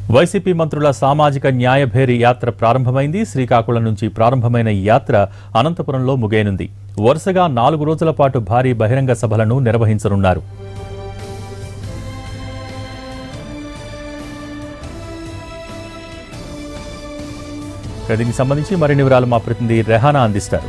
YCP మంత్రుల సామాజిక న్యాయభేరి యాత్ర ప్రారంభమైంది శ్రీకాకుళం నుంచి ప్రారంభమైన ఈ యాత్ర అనంతపురంలో ముగియనుంది వరుసగా నాలుగు రోజుల పాటు భారీ బహిరంగ సభలను నిర్వహించనున్నారు దీనికి సంబంధించి మరిన్ని వివరాలు మా ప్రతినిధి రెహానా అందిస్తారు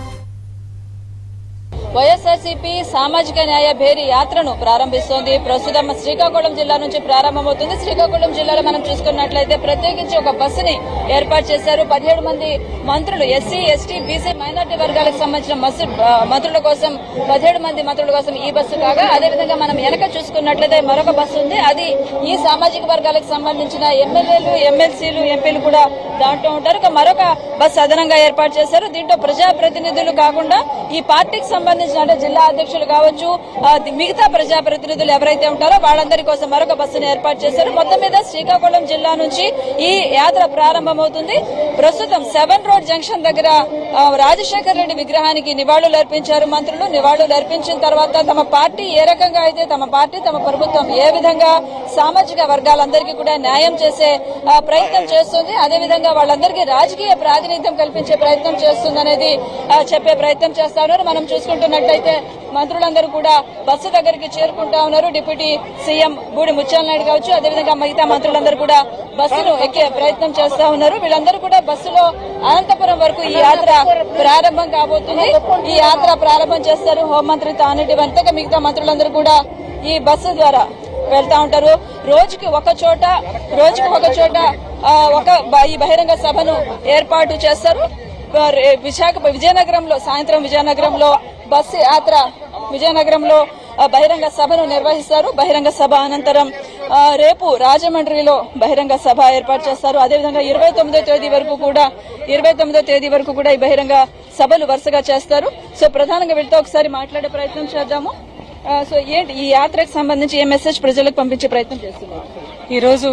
వైఎస్ఆర్సీపీ సామాజిక న్యాయ భేరీ యాత్రను ప్రారంభిస్తోంది ప్రస్తుతం శ్రీకాకుళం జిల్లా నుంచి ప్రారంభమవుతుంది శ్రీకాకుళం జిల్లాలో మనం చూసుకున్నట్లయితే ప్రత్యేకించి ఒక బస్సుని ఏర్పాటు చేశారు పదిహేడు మంది మంత్రులు ఎస్సీ ఎస్టీ బీసీ మైనార్టీ వర్గాలకు సంబంధించిన మస్సు ఆ, మంత్రుల కోసం పదిహేడు మంది మంత్రుల కోసం ఈ బస్సు కాగా అదేవిధంగా మనం వెనక చూసుకున్నట్లయితే మరొక బస్సు ఉంది అది ఈ సామాజిక వర్గాలకు సంబంధించిన ఎమ్మెల్యేలు ఎమ్మెల్సీలు ఎంపీలు కూడా దాంట్లో ఉంటారు ఇక మరొక బస్సు అదనంగా ఏర్పాటు చేశారు దీంట్లో ప్రజాప్రతినిధులు కాకుండా ఈ పార్టీకి సంబంధించిన అంటే జిల్లా అధ్యక్షులు కావచ్చు ఆ, ది- మిగతా ప్రజాప్రతినిధులు ఎవరైతే ఉంటారో వాళ్ళందరి కోసం మరొక బస్సును ఏర్పాటు చేశారు మొత్తం మీద శ్రీకాకుళం జిల్లా నుంచి ఈ యాత్ర ప్రారంభమవుతుంది ప్రస్తుతం సెవెన్ రోడ్ జంక్షన్ దగ్గర ఆ, రాజశేఖర్ రెడ్డి విగ్రహానికి నివాళులు అర్పించారు మంత్రులు నివాళులు అర్పించిన తర్వాత తమ పార్టీ ఏ రకంగా అయితే తమ పార్టీ తమ ప్రభుత్వం ఏ విధంగా సామాజిక వర్గాలందరికీ కూడా న్యాయం చేసే ఆ, ప్రయత్నం చేస్తుంది అదేవిధంగా వాళ్ళందరికీ రాజకీయ ప్రాతినిధ్యం కల్పించే ప్రయత్నం చేస్తుంది అనేది చెప్పే ప్రయత్నం చేస్తా ఉన్నారు మనం చూసుకుంటున్నట్టయితే మంత్రులందరూ కూడా బస్సు దగ్గరికి చేరుకుంటా ఉన్నారు డిప్యూటీ సీఎం బూడి ముత్యాల నాయుడు కావచ్చు అదేవిధంగా మిగతా మంత్రులందరూ కూడా బస్సును ఎక్కే ప్రయత్నం చేస్తా ఉన్నారు వీళ్ళందరూ కూడా బస్సులో అనంతపురం వరకు ఈ యాత్ర ప్రారంభం కాబోతుంది ఈ యాత్ర ప్రారంభం చేస్తారు హోంమంత్రి తానేటి వంతక మిగతా మంత్రులందరూ కూడా ఈ బస్సు ద్వారా వెళ్తా ఉంటారు రోజుకి ఒక చోట రోజుకి ఒక చోట ఆ, ఒక బ- ఈ బహిరంగ సభను ఏర్పాటు చేస్తారు ఆ, రే- విశాఖ విజయనగరంలో సాయంత్రం విజయనగరంలో బస్సు యాత్ర విజయనగరంలో ఆ, బహిరంగ సభను నిర్వహిస్తారు బహిరంగ సభ అనంతరం ఆ, రేపు రాజమండ్రిలో బహిరంగ సభ ఏర్పాటు చేస్తారు అదేవిధంగా ఇరవై తొమ్మిదో తేదీ వరకు కూడా ఇరవై తొమ్మిదో తేదీ వరకు కూడా ఈ బహిరంగ సభలు వరుసగా చేస్తారు సో ప్రధానంగా వీళ్ళతో ఒకసారి మాట్లాడే ప్రయత్నం చేద్దాము ఆ, సో ఏంటి ఈ యాత్రకు సంబంధించి ఏ మెసేజ్ ప్రజలకు పంపించే ప్రయత్నం చేస్తున్నారు ఈరోజు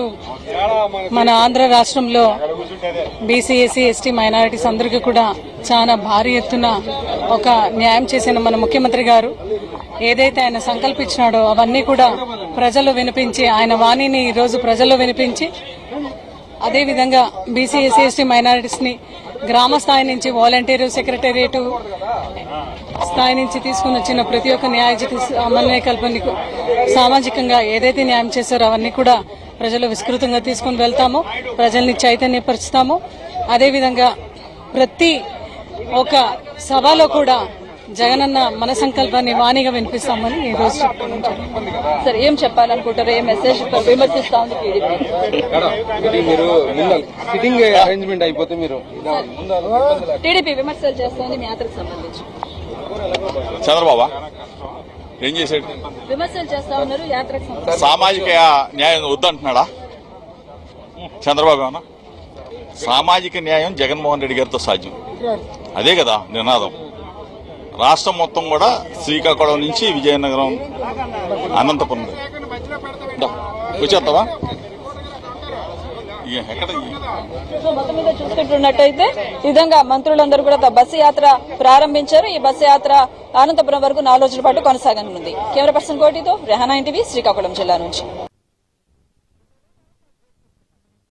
మన ఆంధ్ర రాష్ట్రంలో బీసీ ఎస్సీ ఎస్టీ మైనారిటీస్ అందరికీ కూడా చాలా భారీ ఎత్తున ఒక న్యాయం చేసిన మన ముఖ్యమంత్రి గారు ఏదైతే ఆయన సంకల్పించినాడో అవన్నీ కూడా ప్రజలు వినిపించి ఆయన వాణిని ఈరోజు ప్రజల్లో వినిపించి అదేవిధంగా బీసీ ఎస్సీ ఎస్టీ మైనారిటీస్ ని గ్రామ స్థాయి నుంచి వాలంటీర్ సెక్రటేరియట్ స్థాయి నుంచి తీసుకుని వచ్చిన ప్రతి ఒక్క న్యాయ సమన్వయ కల్పనకు సామాజికంగా ఏదైతే న్యాయం చేశారో అవన్నీ కూడా ప్రజలు విస్తృతంగా తీసుకుని వెళ్తాము ప్రజల్ని చైతన్యపరుస్తాము అదేవిధంగా ప్రతి ఒక సభలో కూడా జగనన్న మన సంకల్పాన్ని వాణిగా వినిపిస్తామని ఈ రోజు చెప్పుకుంటాను సరే ఏం చెప్పాలనుకుంటారు ఏ మెసేజ్ విమర్శిస్తా ఉంది టీడీపీ ఇది మీరు ముందు సిట్టింగ్ అరేంజ్మెంట్ అయిపోతే మీరు ముందు టీడీపీ విమర్శలు చేస్తోంది మీ యాత్రకు సంబంధించి చంద్రబాబా ఏం చేశాడు విమర్శలు చేస్తా ఉన్నారు యాత్రకు సంబంధించి సామాజిక న్యాయం వద్దంటున్నాడా చంద్రబాబు ఏమన్నా సామాజిక న్యాయం జగన్మోహన్ రెడ్డి గారితో సాధ్యం అదే కదా నినాదం రాష్ట్రం మొత్తం కూడా శ్రీకాకుళం నుంచి విజయనగరం అనంతపురం దా, వచ్చేస్తావా ఇక ఎక్కడ ఈ- సో మొత్తం మీద చూసుకుంటున్నట్టయితే ఈ విధంగా మంత్రులందరూ కూడా తమ బస్సు యాత్ర ప్రారంభించారు ఈ బస్సు యాత్ర అనంతపురం వరకు నాలుగు రోజుల పాటు కొనసాగనుంది కెమెరా పర్సన్ కోటితో రెహానా ఇంటివి శ్రీకాకుళం జిల్లా నుంచి